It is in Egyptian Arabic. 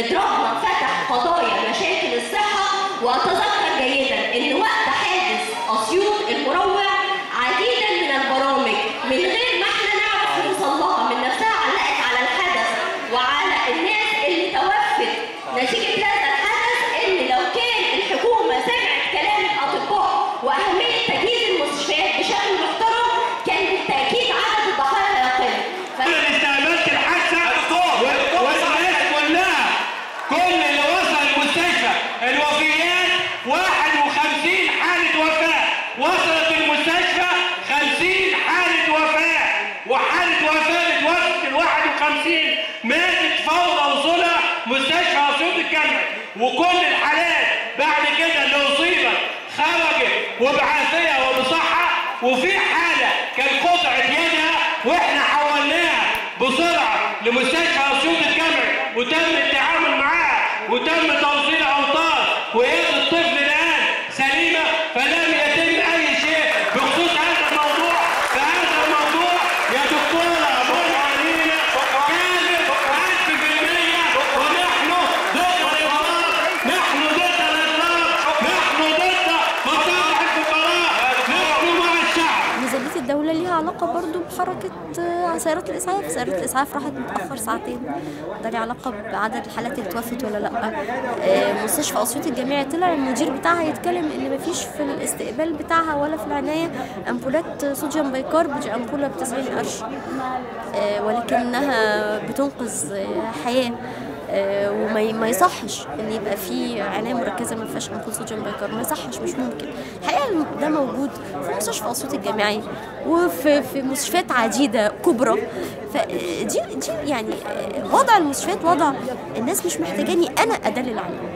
اضرابنا فتح قضايا مشاكل الصحة وأتذكر جيدا إن وقت حادث أسيوط المروع عديدا من البرامج من غير ما احنا نعرف نوصل لها من نفسها علقت على الحدث وعلى الناس اللي توفت نتيجة هذا الحدث إن لو كان الحكومة سمعت كلام الأطباء وأهمية تجهيز المستشفيات بشكل محترم كان بالتأكيد عدد الضحايا يقل ف... انا اللي استقبلت الحادثه وال- والناس كلها كل اللي وصل المستشفى الوفيات 51 حاله وفاه وصلت المستشفى 50 حاله وفاه وحاله وفاه اتوفت ال 51 ماتت فور وصولها مستشفى اسيوط الجامعي وكل الحالات بعد كده اللي اصيبت خرجت وبعافيه وبصحه وفي حاله كان قطعت يدها واحنا حولناها بسرعه لمستشفى اسيوط الجامعي وتم التعامل معاها وتم توصيل اوطان ويد الطفل الان سليمه فلم يتم اي شيء بخصوص هذا الموضوع فهذا الموضوع يا دكتوره منى علينا كاذب 1000% ونحن ضد الاطلاق نحن ضد الاطلاق نحن ضد مصالح الفقراء نحن مع الشعب ميزانية الدولة ليها علاقة برضو بحركة آه، سيارات الإسعاف سيارات الإسعاف راحت متأخر ساعتين ده ليه علاقة بعدد الحالات اللي توفت ولا لأ آه، مستشفى أسيوط الجامعي طلع المدير بتاعها يتكلم إن مفيش في الاستقبال بتاعها ولا في العناية أمبولات صوديوم بايكارب دي أمبولة ب 90 قرش آه، ولكنها بتنقذ آه، حياة آه، وما ي- ما يصحش ان يبقى في عنايه مركزه ما فيهاش امبول صوديوم بايكار ما يصحش مش ممكن الحقيقه ده موجود في مستشفى اسيوط الجامعي وفي في مستشفيات عديده كبرى فدي دي يعني آه، وضع المستشفيات وضع الناس مش محتاجاني انا ادلل عليه